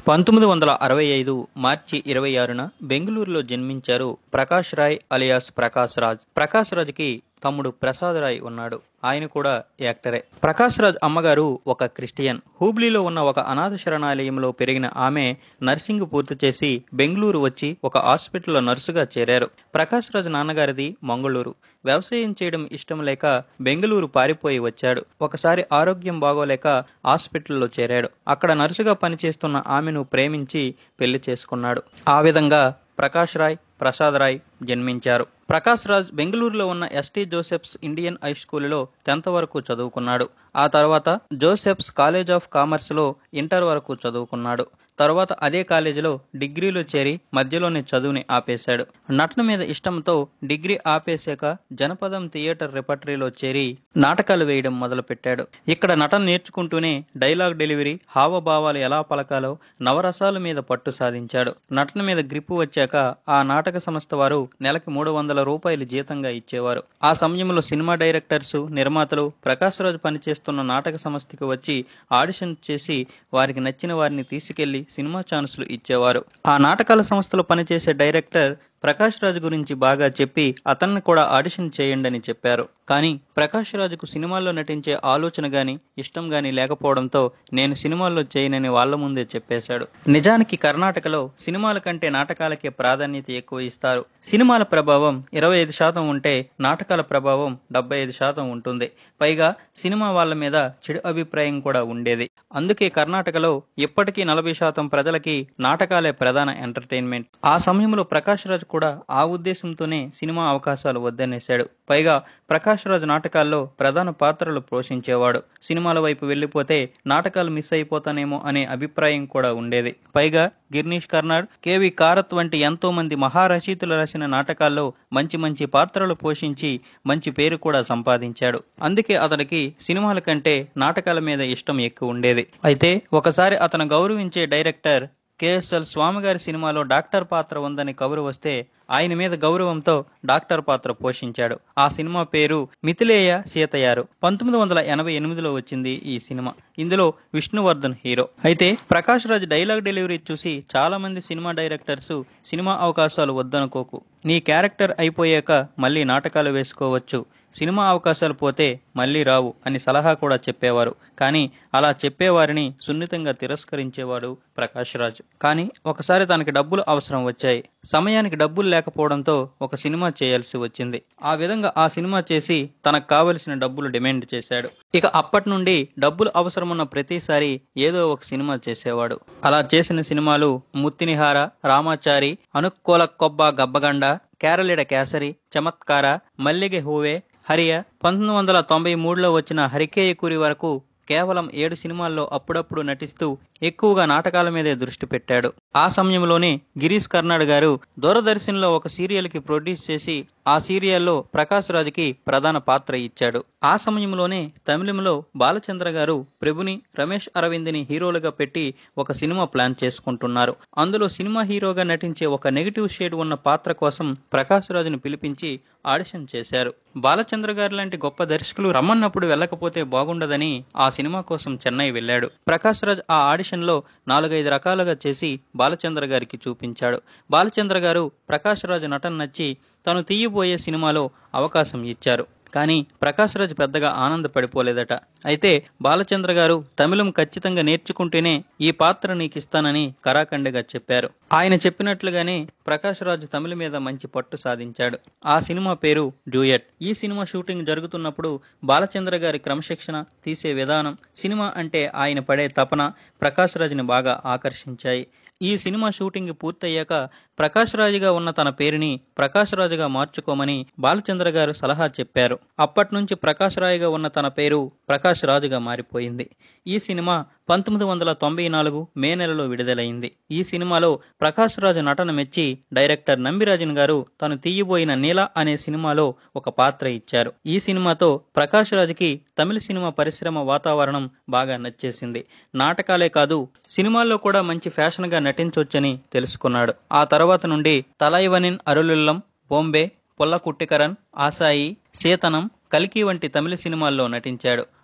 పంతొమ్మిది వందల అరవై ఐదు మార్చి ఇరవై ఆరున బెంగళూరులో జన్మించారు ప్రకాష్ రాయ్ అలియాస్ ప్రకాష్ రాజ్ ప్రకాష్ రాజ్కి తమ్ముడు ప్రసాద్ రాయ్ ఉన్నాడు ఆయన కూడా యాక్టరే ప్రకాష్ రాజ్ అమ్మగారు ఒక క్రిస్టియన్ హూబ్లీలో ఉన్న ఒక అనాథ శరణాలయంలో పెరిగిన ఆమె నర్సింగ్ పూర్తి చేసి బెంగళూరు వచ్చి ఒక హాస్పిటల్లో నర్సుగా చేరారు ప్రకాష్ రాజ్ నాన్నగారిది మంగళూరు వ్యవసాయం చేయడం ఇష్టం లేక బెంగళూరు పారిపోయి వచ్చాడు ఒకసారి ఆరోగ్యం బాగోలేక హాస్పిటల్లో చేరాడు అక్కడ నర్సుగా పనిచేస్తున్న ఆమెను ప్రేమించి పెళ్లి చేసుకున్నాడు ఆ విధంగా ప్రకాష్ రాయ్ ప్రసాద్ రాయ్ జన్మించారు ప్రకాష్ రాజ్ బెంగళూరులో ఉన్న ఎస్టీ జోసెఫ్స్ ఇండియన్ హై స్కూలులో టెన్త్ వరకు చదువుకున్నాడు ఆ తర్వాత జోసెఫ్స్ కాలేజ్ ఆఫ్ కామర్స్లో ఇంటర్ వరకు చదువుకున్నాడు తర్వాత అదే కాలేజీలో డిగ్రీలో చేరి మధ్యలోనే చదువుని ఆపేశాడు నటన మీద ఇష్టంతో డిగ్రీ ఆపేశాక జనపదం థియేటర్ రిపర్టరీలో చేరి నాటకాలు వేయడం మొదలుపెట్టాడు ఇక్కడ నటన నేర్చుకుంటూనే డైలాగ్ డెలివరీ హావభావాలు ఎలా పలకాలో నవరసాల మీద పట్టు సాధించాడు నటన మీద గ్రిప్పు వచ్చాక ఆ నాటక సంస్థ వారు నెలకి మూడు వందల రూపాయలు జీతంగా ఇచ్చేవారు ఆ సమయంలో సినిమా డైరెక్టర్స్ నిర్మాతలు ప్రకాశ్ రాజు పనిచేస్తున్న నాటక సంస్థకి వచ్చి ఆడిషన్ చేసి వారికి నచ్చిన వారిని తీసుకెళ్లి సినిమా ఛాన్సులు ఇచ్చేవారు ఆ నాటకాల సంస్థలో పనిచేసే డైరెక్టర్ ప్రకాష్ రాజు గురించి బాగా చెప్పి అతన్ని కూడా ఆడిషన్ చేయండి అని చెప్పారు కానీ ప్రకాష్ రాజుకు సినిమాల్లో నటించే ఆలోచన గాని ఇష్టం గాని లేకపోవడంతో నేను సినిమాల్లో చేయనని వాళ్ళ ముందే చెప్పేశాడు నిజానికి కర్ణాటకలో సినిమాల కంటే నాటకాలకే ప్రాధాన్యత ఎక్కువ ఇస్తారు సినిమాల ప్రభావం ఇరవై ఐదు శాతం ఉంటే నాటకాల ప్రభావం డెబ్బై ఐదు శాతం ఉంటుంది పైగా సినిమా వాళ్ళ మీద చెడు అభిప్రాయం కూడా ఉండేది అందుకే కర్ణాటకలో ఇప్పటికీ నలభై శాతం ప్రజలకి నాటకాలే ప్రధాన ఎంటర్టైన్మెంట్ ఆ సమయంలో ప్రకాష్ రాజు కూడా ఆ ఉద్దేశంతోనే సినిమా అవకాశాలు వద్దనేశాడు పైగా ప్రకాష్ రాజు నాటకాల్లో ప్రధాన పాత్రలు పోషించేవాడు సినిమాల వైపు వెళ్లిపోతే నాటకాలు మిస్ అయిపోతానేమో అనే అభిప్రాయం కూడా ఉండేది పైగా గిర్నీష్ కర్నాడ్ కేవి కారత్ వంటి ఎంతో మంది మహారచయితలు రాసిన నాటకాల్లో మంచి మంచి పాత్రలు పోషించి మంచి పేరు కూడా సంపాదించాడు అందుకే అతడికి సినిమాల కంటే నాటకాల మీద ఇష్టం ఎక్కువ ఉండేది అయితే ఒకసారి అతను గౌరవించే డైరెక్టర్ కేఎస్ఎల్ స్వామిగారి సినిమాలో డాక్టర్ పాత్ర ఉందని కబురు వస్తే ఆయన మీద గౌరవంతో డాక్టర్ పాత్ర పోషించాడు ఆ సినిమా పేరు మిథిలేయ సీతయారు పంతొమ్మిది వందల ఎనభై ఎనిమిదిలో వచ్చింది ఈ సినిమా ఇందులో విష్ణువర్ధన్ హీరో అయితే ప్రకాష్ రాజ్ డైలాగ్ డెలివరీ చూసి చాలా మంది సినిమా డైరెక్టర్స్ సినిమా అవకాశాలు వద్దనుకోకు నీ క్యారెక్టర్ అయిపోయాక మళ్ళీ నాటకాలు వేసుకోవచ్చు సినిమా అవకాశాలు పోతే మళ్ళీ రావు అని సలహా కూడా చెప్పేవారు కానీ అలా చెప్పేవారిని సున్నితంగా తిరస్కరించేవాడు ప్రకాష్ రాజ్ కానీ ఒకసారి తనకి డబ్బులు అవసరం వచ్చాయి సమయానికి డబ్బులు లేకపోవడంతో ఒక సినిమా చేయాల్సి వచ్చింది ఆ విధంగా ఆ సినిమా చేసి తనకు కావలసిన డబ్బులు డిమాండ్ చేశాడు ఇక అప్పటి నుండి డబ్బులు అవసరమున్న ప్రతిసారి ఏదో ఒక సినిమా చేసేవాడు అలా చేసిన సినిమాలు ముత్తినిహార రామాచారి అనుకోల కొబ్బ గబ్బగండ కేరళిడ కేసరి చమత్కార మల్లిగె హూవే హరియ పంతొమ్మిది వందల తొంభై మూడులో వచ్చిన హరికేయకురి వరకు కేవలం ఏడు సినిమాల్లో అప్పుడప్పుడు నటిస్తూ ఎక్కువగా నాటకాల మీదే దృష్టి పెట్టాడు ఆ సమయంలోనే గిరీష్ కర్నాడ్ గారు దూరదర్శన్లో ఒక సీరియల్ కి ప్రొడ్యూస్ చేసి ఆ సీరియల్లో ప్రకాష్ రాజుకి ప్రధాన పాత్ర ఇచ్చాడు ఆ సమయంలోనే తమిళంలో బాలచంద్ర గారు ప్రభుని రమేష్ అరవింద్ని హీరోలుగా పెట్టి ఒక సినిమా ప్లాన్ చేసుకుంటున్నారు అందులో సినిమా హీరోగా నటించే ఒక నెగిటివ్ షేడ్ ఉన్న పాత్ర కోసం ప్రకాష్ రాజును పిలిపించి ఆడిషన్ చేశారు బాలచంద్ర గారు లాంటి గొప్ప దర్శకులు రమ్మన్నప్పుడు వెళ్ళకపోతే బాగుండదని ఆ సినిమా కోసం చెన్నై వెళ్ళాడు ప్రకాష్ రాజ్ ఆ ఆడిషన్ లో నాలుగైదు రకాలుగా చేసి బాలచంద్ర గారికి చూపించాడు బాలచంద్ర గారు ప్రకాష్ రాజు నటన నచ్చి తను తీయబోయే సినిమాలో అవకాశం ఇచ్చారు కానీ ప్రకాష్ రాజ్ పెద్దగా ఆనందపడిపోలేదట అయితే బాలచంద్ర గారు తమిళం ఖచ్చితంగా నేర్చుకుంటేనే ఈ పాత్ర నీకు ఇస్తానని కరాఖండిగా చెప్పారు ఆయన చెప్పినట్లుగానే ప్రకాష్ రాజ్ తమిళ మీద మంచి పట్టు సాధించాడు ఆ సినిమా పేరు డ్యూయట్ ఈ సినిమా షూటింగ్ జరుగుతున్నప్పుడు బాలచంద్ర గారి క్రమశిక్షణ తీసే విధానం సినిమా అంటే ఆయన పడే తపన ప్రకాష్ రాజ్ని బాగా ఆకర్షించాయి ఈ సినిమా షూటింగ్ పూర్తయ్యాక ప్రకాష్ రాజుగా ఉన్న తన పేరుని ప్రకాష్ రాజుగా మార్చుకోమని బాలచంద్ర గారు సలహా చెప్పారు అప్పటి నుంచి ప్రకాష్ రాయుగా ఉన్న తన పేరు ప్రకాష్ రాజుగా మారిపోయింది ఈ సినిమా పంతొమ్మిది వందల తొంభై నాలుగు మే నెలలో విడుదలైంది ఈ సినిమాలో ప్రకాష్ రాజు నటన మెచ్చి డైరెక్టర్ నంబిరాజన్ గారు తను తీయబోయిన నీల అనే సినిమాలో ఒక పాత్ర ఇచ్చారు ఈ సినిమాతో ప్రకాష్ రాజుకి తమిళ సినిమా పరిశ్రమ వాతావరణం బాగా నచ్చేసింది నాటకాలే కాదు సినిమాల్లో కూడా మంచి ఫ్యాషన్ గా నటించొచ్చని తెలుసుకున్నాడు ఆ తర్వాత నుండి తలైవనిన్ అరులుల్లం బొంబే పొల్ల కుట్టికరన్ ఆసాయి సీతనం కల్కి వంటి తమిళ సినిమాల్లో నటించాడు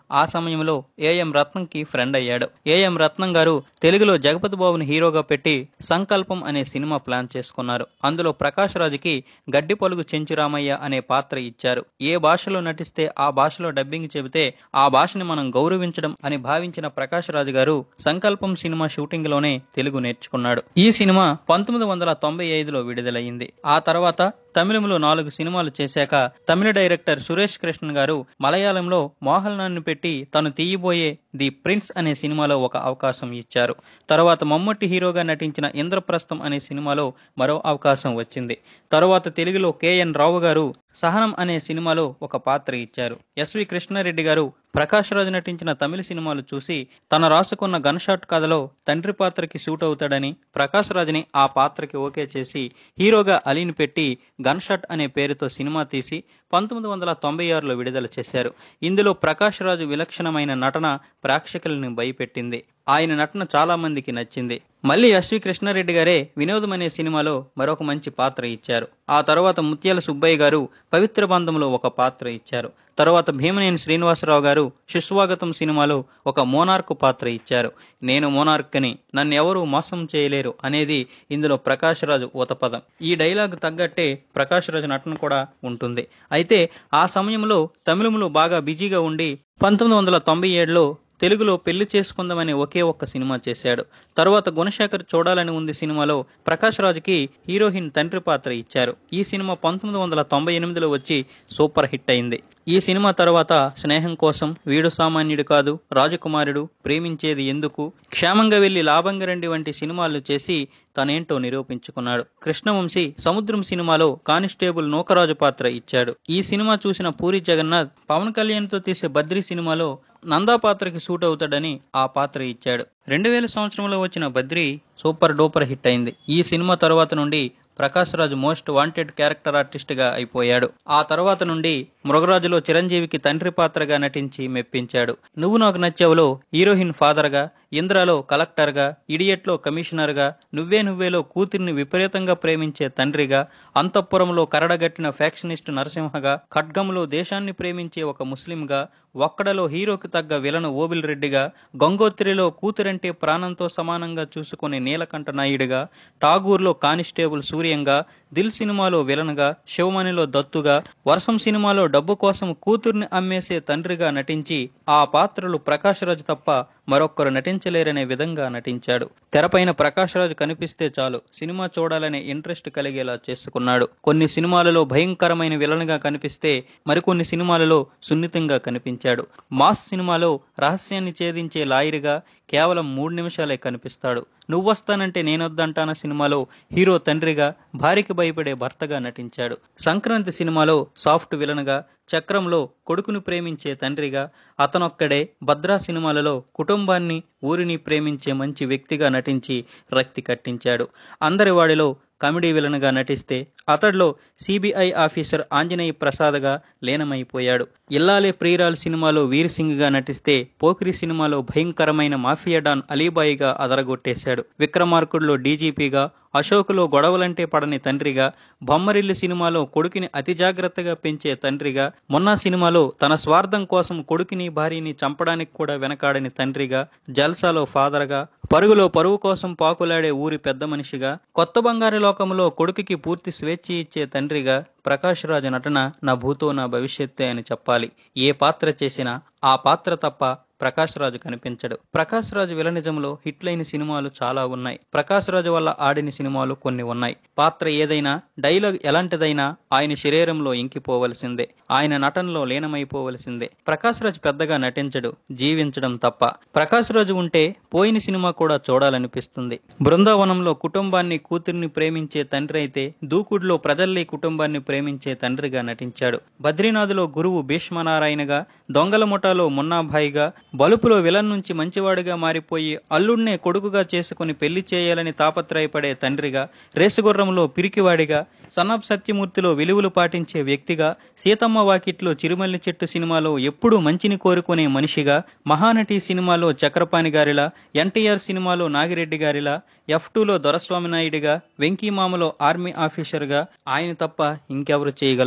ఆ సమయంలో ఏఎం రత్నంకి ఫ్రెండ్ అయ్యాడు ఏఎం రత్నం గారు తెలుగులో జగపతి బాబుని హీరోగా పెట్టి సంకల్పం అనే సినిమా ప్లాన్ చేసుకున్నారు అందులో ప్రకాష్ రాజుకి గడ్డి పలుగు చెంచురామయ్య అనే పాత్ర ఇచ్చారు ఏ భాషలో నటిస్తే ఆ భాషలో డబ్బింగ్ చెబితే ఆ భాషని మనం గౌరవించడం అని భావించిన ప్రకాష్ రాజు గారు సంకల్పం సినిమా షూటింగ్ లోనే తెలుగు నేర్చుకున్నాడు ఈ సినిమా పంతొమ్మిది వందల తొంభై ఐదులో విడుదలయ్యింది ఆ తర్వాత తమిళంలో నాలుగు సినిమాలు చేశాక తమిళ డైరెక్టర్ సురేష్ కృష్ణ గారు మలయాళంలో మోహన్లాల్ని పెట్టి తను తీయబోయే ది ప్రిన్స్ అనే సినిమాలో ఒక అవకాశం ఇచ్చారు తర్వాత మమ్మట్టి హీరోగా నటించిన ఇంద్రప్రస్థం అనే సినిమాలో మరో అవకాశం వచ్చింది తరువాత తెలుగులో కెఎన్ రావు గారు సహనం అనే సినిమాలో ఒక పాత్ర ఇచ్చారు ఎస్వి కృష్ణారెడ్డి గారు ప్రకాష్ రాజు నటించిన తమిళ సినిమాలు చూసి తన రాసుకున్న గన్ షాట్ కథలో తండ్రి పాత్రకి సూట్ అవుతాడని ప్రకాష్ రాజుని ఆ పాత్రకి ఓకే చేసి హీరోగా అలీని పెట్టి గన్ షాట్ అనే పేరుతో సినిమా తీసి పంతొమ్మిది వందల తొంభై ఆరులో విడుదల చేశారు ఇందులో ప్రకాష్ రాజు విలక్షణమైన నటన ప్రేక్షకులను భయపెట్టింది ఆయన నటన చాలా మందికి నచ్చింది మళ్ళీ ఎస్వి కృష్ణారెడ్డి గారే వినోదం అనే సినిమాలో మరొక మంచి పాత్ర ఇచ్చారు ఆ తర్వాత ముత్యాల సుబ్బయ్య గారు పవిత్ర బంధంలో ఒక పాత్ర ఇచ్చారు తర్వాత భీమనేని శ్రీనివాసరావు గారు సుస్వాగతం సినిమాలో ఒక మోనార్క్ పాత్ర ఇచ్చారు నేను మోనార్క్ అని నన్ను ఎవరూ మోసం చేయలేరు అనేది ఇందులో ప్రకాష్ రాజు ఉతపదం ఈ డైలాగ్ తగ్గట్టే ప్రకాష్ రాజు నటన కూడా ఉంటుంది అయితే ఆ సమయంలో తమిళంలో బాగా బిజీగా ఉండి పంతొమ్మిది వందల తొంభై ఏడులో తెలుగులో పెళ్లి చేసుకుందామనే ఒకే ఒక్క సినిమా చేశాడు తరువాత గుణశేఖర్ చూడాలని ఉంది సినిమాలో ప్రకాష్ రాజుకి హీరోయిన్ తండ్రి పాత్ర ఇచ్చారు ఈ సినిమా పంతొమ్మిది వందల తొంభై ఎనిమిదిలో వచ్చి సూపర్ హిట్ అయింది ఈ సినిమా తర్వాత స్నేహం కోసం వీడు సామాన్యుడు కాదు రాజకుమారుడు ప్రేమించేది ఎందుకు క్షేమంగా వెళ్లి లాభంగా రండి వంటి సినిమాలు చేసి తనేంటో నిరూపించుకున్నాడు కృష్ణవంశీ సముద్రం సినిమాలో కానిస్టేబుల్ నూకరాజు పాత్ర ఇచ్చాడు ఈ సినిమా చూసిన పూరి జగన్నాథ్ పవన్ కళ్యాణ్ తో తీసే బద్రి సినిమాలో నందా పాత్రకి సూట్ అవుతాడని ఆ పాత్ర ఇచ్చాడు రెండు వేల సంవత్సరంలో వచ్చిన బద్రి సూపర్ డూపర్ హిట్ అయింది ఈ సినిమా తర్వాత నుండి Prakash Raju most wanted character artist గా అయిపోయాడు ఆ తర్వాత నుండి మృగరాజులో చిరంజీవికి తండ్రి పాత్రగా నటించి మెప్పించాడు నువ్వు నాకు నచ్చావులో హీరోయిన్ ఫాదర్ గా ఇంద్రలో కలెక్టర్ గా ఇడియట్ లో కమిషనర్ గా నువ్వే నువ్వేలో కూతుర్ని విపరీతంగా ప్రేమించే తండ్రిగా అంతఃపురంలో కరడగట్టిన ఫ్యాక్షనిస్ట్ నరసింహగా ఖడ్గంలో దేశాన్ని ప్రేమించే ఒక ముస్లింగా ఒక్కడలో హీరోకి తగ్గ విలను ఓబిల్ రెడ్డిగా గంగోత్రిలో కూతురంటే ప్రాణంతో సమానంగా చూసుకునే నీలకంఠ నాయుడిగా ఠాగూర్లో కానిస్టేబుల్ సూర్యంగా దిల్ సినిమాలో విలన్గా శివమణిలో దత్తుగా వర్షం సినిమాలో డబ్బు కోసం కూతుర్ని అమ్మేసే తండ్రిగా నటించి ఆ పాత్రలు ప్రకాష్ రాజు తప్ప మరొక్కరు నటించలేరనే విధంగా నటించాడు తెరపైన ప్రకాష్ రాజు కనిపిస్తే చాలు సినిమా చూడాలనే ఇంట్రెస్ట్ కలిగేలా చేసుకున్నాడు కొన్ని సినిమాలలో భయంకరమైన విలన్గా కనిపిస్తే మరికొన్ని సినిమాలలో సున్నితంగా కనిపించాడు మాస్ సినిమాలో రహస్యాన్ని ఛేదించే లాయరుగా కేవలం మూడు నిమిషాలే కనిపిస్తాడు నువ్వొస్తానంటే నేనొద్దంటాన సినిమాలో హీరో తండ్రిగా భార్యకి భయపడే భర్తగా నటించాడు సంక్రాంతి సినిమాలో సాఫ్ట్ విలన్గా చక్రంలో కొడుకును ప్రేమించే తండ్రిగా అతనొక్కడే భద్రా సినిమాలలో కుటుంబాన్ని ఊరిని ప్రేమించే మంచి వ్యక్తిగా నటించి రక్తి కట్టించాడు అందరి వాడిలో కామెడీ విలన్గా నటిస్తే అతడిలో సిబిఐ ఆఫీసర్ ఆంజనేయ ప్రసాద్గా లీనమైపోయాడు ఇల్లాలే ప్రియురాల్ సినిమాలో వీర్ సింగ్గా నటిస్తే పోకిరి సినిమాలో భయంకరమైన మాఫియా డాన్ అలీబాయిగా అదరగొట్టేశాడు విక్రమార్కుడులో డీజీపీగా అశోకులో గొడవలంటే పడని తండ్రిగా బొమ్మరిల్లు సినిమాలో కొడుకుని అతి జాగ్రత్తగా పెంచే తండ్రిగా మొన్న సినిమాలో తన స్వార్థం కోసం కొడుకుని భార్యని చంపడానికి కూడా వెనకాడని తండ్రిగా జల్సాలో ఫాదర్గా పరుగులో పరువు కోసం పాకులాడే ఊరి పెద్ద మనిషిగా కొత్త బంగారు లోకంలో కొడుకుకి పూర్తి స్వేచ్ఛ ఇచ్చే తండ్రిగా ప్రకాష్ రాజు నటన నా భూతో నా భవిష్యత్తే అని చెప్పాలి ఏ పాత్ర చేసినా ఆ పాత్ర తప్ప ప్రకాష్ రాజు కనిపించడు ప్రకాష్ రాజు విలనిజంలో హిట్లైన సినిమాలు చాలా ఉన్నాయి ప్రకాష్ రాజు వల్ల ఆడిన సినిమాలు కొన్ని ఉన్నాయి పాత్ర ఏదైనా డైలాగ్ ఎలాంటిదైనా ఆయన శరీరంలో ఇంకిపోవలసిందే ఆయన నటనలో లీనమైపోవలసిందే ప్రకాష్ రాజు పెద్దగా నటించడు జీవించడం తప్ప ప్రకాష్ రాజు ఉంటే పోయిన సినిమా కూడా చూడాలనిపిస్తుంది బృందావనంలో కుటుంబాన్ని కూతుర్ని ప్రేమించే తండ్రి అయితే దూకుడులో ప్రజల్లి కుటుంబాన్ని ప్రేమించే తండ్రిగా నటించాడు బద్రీనాథ్లో గురువు భీష్మనారాయణగా దొంగల ముఠాలో మున్నాభాయిగా బలుపులో విలన్ నుంచి మంచివాడిగా మారిపోయి అల్లుడినే కొడుకుగా చేసుకుని పెళ్లి చేయాలని తాపత్రయపడే తండ్రిగా రేసుగుర్రంలో పిరికివాడిగా సన్నాబ్ సత్యమూర్తిలో విలువలు పాటించే వ్యక్తిగా సీతమ్మ వాకిట్లో చిరుమల్లి చెట్టు సినిమాలో ఎప్పుడూ మంచిని కోరుకునే మనిషిగా మహానటి సినిమాలో చక్రపాణి గారిలా ఎన్టీఆర్ సినిమాలో నాగిరెడ్డి గారిలా ఎఫ్ టూలో దొరస్వామి నాయుడిగా వెంకీమామలో ఆర్మీ ఆఫీసర్గా ఆయన తప్ప ఇంకెవరు చేయగలరు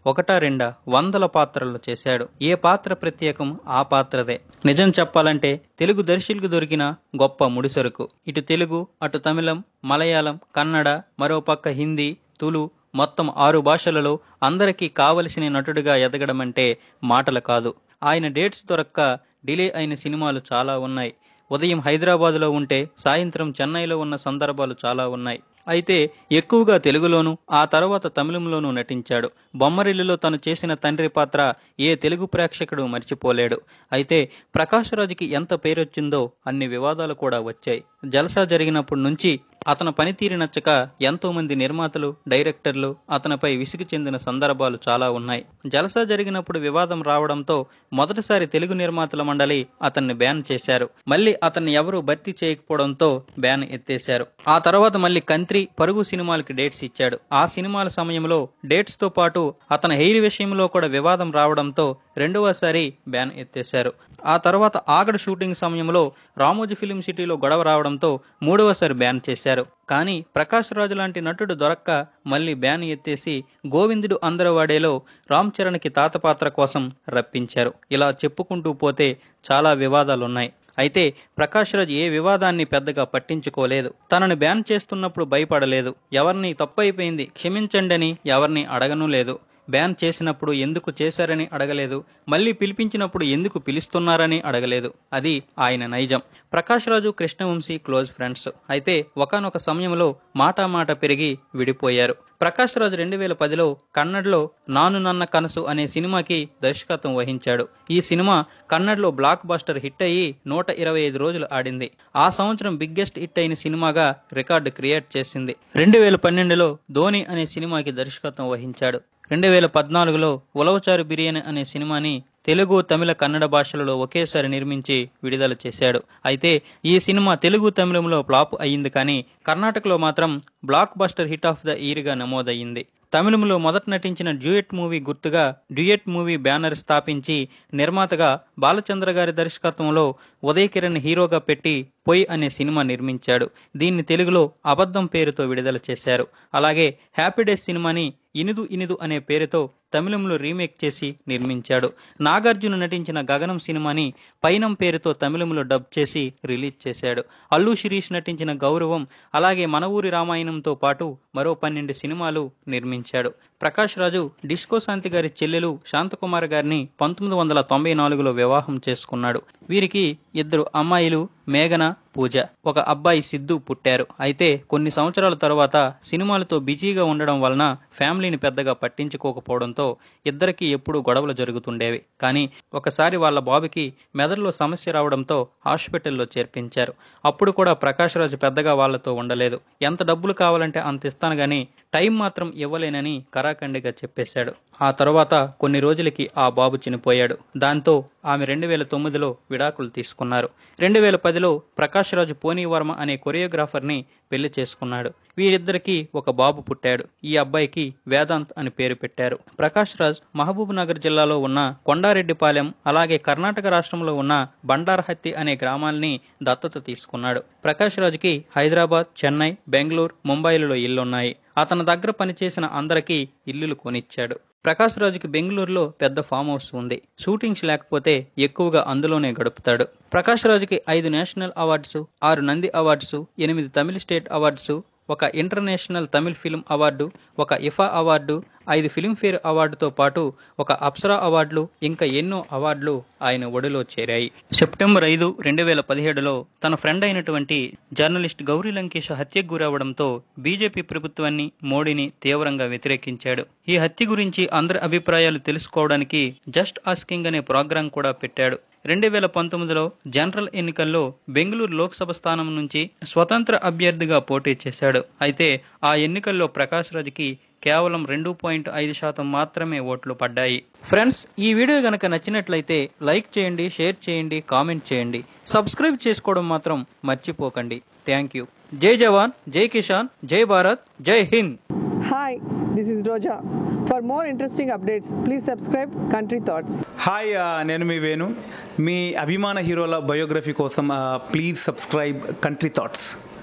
ఒకటా రెండా వందల పాత్రలు చేశాడు ఏ పాత్ర ప్రత్యేకం ఆ పాత్రదే నిజం చెప్పాలంటే తెలుగు దర్శకులకు దొరికిన గొప్ప ముడిసరుకు ఇటు తెలుగు అటు తమిళం మలయాళం కన్నడ మరో పక్క హిందీ తులు మొత్తం ఆరు భాషలలో అందరికీ కావలసిన నటుడిగా ఎదగడం అంటే మాటలు కాదు ఆయన డేట్స్ దొరక్క డిలే అయిన సినిమాలు చాలా ఉన్నాయి ఉదయం హైదరాబాదులో ఉంటే సాయంత్రం చెన్నైలో ఉన్న సందర్భాలు చాలా ఉన్నాయి అయితే ఎక్కువగా తెలుగులోను ఆ తర్వాత తమిళంలోనూ నటించాడు బొమ్మరిల్లులో తను చేసిన తండ్రి పాత్ర ఏ తెలుగు ప్రేక్షకుడు మర్చిపోలేడు అయితే ప్రకాష్ రాజుకి ఎంత పేరొచ్చిందో అన్ని వివాదాలు కూడా వచ్చాయి జలసా జరిగినప్పటి నుంచి అతని పనితీరు నచ్చక ఎంతో మంది నిర్మాతలు డైరెక్టర్లు అతనిపై విసిగి చెందిన సందర్భాలు చాలా ఉన్నాయి జలసా జరిగినప్పుడు వివాదం రావడంతో మొదటిసారి తెలుగు నిర్మాతల మండలి అతన్ని బ్యాన్ చేశారు మళ్ళీ అతన్ని ఎవరూ భర్తీ చేయకపోవడంతో బ్యాన్ ఎత్తేశారు ఆ తర్వాత మళ్ళీ కంత్రి పరుగు సినిమాలకి డేట్స్ ఇచ్చాడు ఆ సినిమాల సమయంలో డేట్స్ తో పాటు అతని హెయిర్ విషయంలో కూడా వివాదం రావడంతో రెండవసారి బ్యాన్ ఎత్తేశారు ఆ తర్వాత ఆగడు షూటింగ్ సమయంలో రామోజీ ఫిలిం సిటీలో గొడవ రావడంతో మూడవసారి బ్యాన్ చేశారు కానీ ప్రకాష్ రాజు లాంటి నటుడు దొరక్క మళ్ళీ బ్యాన్ ఎత్తేసి గోవిందుడు అందరవాడేలో రామ్ చరణ్కి తాత పాత్ర కోసం రప్పించారు ఇలా చెప్పుకుంటూ పోతే చాలా వివాదాలున్నాయి అయితే ప్రకాష్ రాజ్ ఏ వివాదాన్ని పెద్దగా పట్టించుకోలేదు తనని బ్యాన్ చేస్తున్నప్పుడు భయపడలేదు ఎవరిని తప్పైపోయింది క్షమించండని ఎవరిని అడగను లేదు బ్యాన్ చేసినప్పుడు ఎందుకు చేశారని అడగలేదు మళ్ళీ పిలిపించినప్పుడు ఎందుకు పిలుస్తున్నారని అడగలేదు అది ఆయన నైజం ప్రకాష్ రాజు కృష్ణవంశీ క్లోజ్ ఫ్రెండ్స్ అయితే ఒకనొక సమయంలో మాట మాట పెరిగి విడిపోయారు ప్రకాష్ రాజ్ రెండు వేల పదిలో కన్నడలో నాను నన్న కనసు అనే సినిమాకి దర్శకత్వం వహించాడు ఈ సినిమా కన్నడలో బ్లాక్ బస్టర్ హిట్ అయ్యి నూట ఇరవై ఐదు రోజులు ఆడింది ఆ సంవత్సరం బిగ్గెస్ట్ హిట్ అయిన సినిమాగా రికార్డు క్రియేట్ చేసింది రెండు వేల పన్నెండులో ధోని అనే సినిమాకి దర్శకత్వం వహించాడు రెండు వేల పద్నాలుగులో ఉలవచారు బిర్యానీ అనే సినిమాని తెలుగు తమిళ కన్నడ భాషలలో ఒకేసారి నిర్మించి విడుదల చేశాడు అయితే ఈ సినిమా తెలుగు తమిళంలో ఫ్లాప్ అయ్యింది కానీ కర్ణాటకలో మాత్రం blockbuster hit of the ఇయర్గా నమోదయ్యింది తమిళంలో మొదట నటించిన డ్యూయట్ మూవీ గుర్తుగా డ్యూయట్ మూవీ బ్యానర్ స్థాపించి నిర్మాతగా బాలచంద్ర గారి దర్శకత్వంలో ఉదయ్ కిరణ్ హీరోగా పెట్టి పొయ్ అనే సినిమా నిర్మించాడు దీన్ని తెలుగులో అబద్ధం పేరుతో విడుదల చేశారు అలాగే హ్యాపీ డేస్ సినిమాని ఇనుదు ఇనుదు అనే పేరుతో తమిళంలో రీమేక్ చేసి నిర్మించాడు నాగార్జున నటించిన గగనం సినిమాని పైనం పేరుతో తమిళంలో డబ్ చేసి రిలీజ్ చేశాడు అల్లు శిరీష్ నటించిన గౌరవం అలాగే మన ఊరి రామాయణంతో పాటు మరో పన్నెండు సినిమాలు నిర్మించాడు ప్రకాష్ రాజు డిస్కో శాంతి గారి చెల్లెలు శాంతకుమార్ గారిని పంతొమ్మిది వందల తొంభై నాలుగులో వివాహం చేసుకున్నాడు వీరికి ఇద్దరు అమ్మాయిలు మేఘన పూజ ఒక అబ్బాయి సిద్ధు పుట్టారు అయితే కొన్ని సంవత్సరాల తరువాత సినిమాలతో బిజీగా ఉండడం వలన ఫ్యామిలీని పెద్దగా పట్టించుకోకపోవడంతో ఇద్దరికి ఎప్పుడూ గొడవలు జరుగుతుండేవి కానీ ఒకసారి వాళ్ళ బాబుకి మెదడులో సమస్య రావడంతో హాస్పిటల్లో చేర్పించారు అప్పుడు కూడా ప్రకాష్ రాజు పెద్దగా వాళ్లతో ఉండలేదు ఎంత డబ్బులు కావాలంటే అంత ఇస్తాను గాని టైం మాత్రం ఇవ్వలేనని కరాఖండిగా చెప్పేశాడు ఆ తర్వాత కొన్ని రోజులకి ఆ బాబు చనిపోయాడు దాంతో ఆమె రెండు వేల తొమ్మిదిలో విడాకులు తీసుకున్నారు రెండు వేల పదిలో ప్రకాష్ రాజు పోనీవర్మ అనే కొరియోగ్రాఫర్ని పెళ్లి చేసుకున్నాడు వీరిద్దరికి ఒక బాబు పుట్టాడు ఈ అబ్బాయికి వేదాంత్ అని పేరు పెట్టారు ప్రకాష్ రాజ్ మహబూబ్ నగర్ జిల్లాలో ఉన్న కొండారెడ్డిపాలెం అలాగే కర్ణాటక రాష్ట్రంలో ఉన్న బండార్హత్తి అనే గ్రామాల్ని దత్తత తీసుకున్నాడు ప్రకాష్ రాజుకి హైదరాబాద్ చెన్నై బెంగళూరు ముంబైలలో ఇల్లున్నాయి అతని దగ్గర పనిచేసిన అందరికీ ఇల్లులు కొనిచ్చాడు ప్రకాష్ రాజుకి బెంగళూరులో పెద్ద ఫామ్ హౌస్ ఉంది షూటింగ్స్ లేకపోతే ఎక్కువగా అందులోనే గడుపుతాడు ప్రకాష్ రాజుకి ఐదు నేషనల్ అవార్డ్స్ ఆరు నంది అవార్డ్స్ ఎనిమిది తమిళ స్టేట్ అవార్డ్స్ ఒక ఇంటర్నేషనల్ తమిళ్ ఫిల్మ్ అవార్డు ఒక ఇఫా అవార్డు ఐదు ఫిల్మ్ఫేర్ అవార్డుతో పాటు ఒక అప్సరా అవార్డులు ఇంకా ఎన్నో అవార్డులు ఆయన ఒడిలో చేరాయి సెప్టెంబర్ ఐదు రెండు వేల పదిహేడులో తన ఫ్రెండ్ అయినటువంటి జర్నలిస్ట్ గౌరీ లంకేష్ హత్యకు గురవడంతో బీజేపీ ప్రభుత్వాన్ని మోడీని తీవ్రంగా వ్యతిరేకించాడు ఈ హత్య గురించి అందరి అభిప్రాయాలు తెలుసుకోవడానికి జస్ట్ ఆస్కింగ్ అనే ప్రోగ్రాం కూడా పెట్టాడు రెండు వేల పంతొమ్మిదిలో జనరల్ ఎన్నికల్లో బెంగళూరు లోక్సభ స్థానం నుంచి స్వతంత్ర అభ్యర్థిగా పోటీ చేశాడు అయితే ఆ ఎన్నికల్లో ప్రకాష్ రాజ్కి కేవలం రెండు పాయింట్ ఐదు శాతం మాత్రమే ఓట్లు పడ్డాయి ఫ్రెండ్స్ ఈ వీడియో గనక నచ్చినట్లయితే లైక్ చేయండి షేర్ చేయండి కామెంట్ చేయండి సబ్స్క్రైబ్ చేసుకోవడం మాత్రం మర్చిపోకండి థ్యాంక్ యూ జై జవాన్ జై కిషాన్ జై భారత్ జై Hind Hi, this is Roja. For more interesting updates, please subscribe Country Thoughts. Hi ఆ, నేను మీ వేణు మీ అభిమాన హీరోల బయోగ్రఫీ కోసం please subscribe country thoughts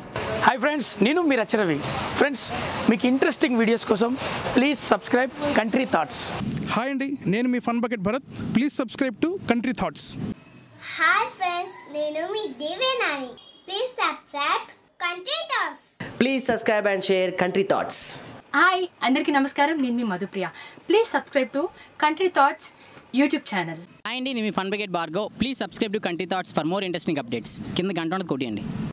hi friends నేను మీ రచరవి ఫ్రెండ్స్ మీకు ఇంట్రెస్టింగ్ వీడియోస్ కోసం please subscribe country thoughts hi అండి నేను మీ fun bucket Bharath please subscribe to country thoughts hi friends నేను మీ దేవేనాని please subscribe country thoughts please subscribe and share country thoughts hi అందరికీ నమస్కారం నేను మీ Madhupriya please subscribe to country thoughts YouTube channel hi అండి నేను మీ fun bucket Bhargav please subscribe to country thoughts for more interesting updates కింద గంట ఉన్నది కొట్టియండి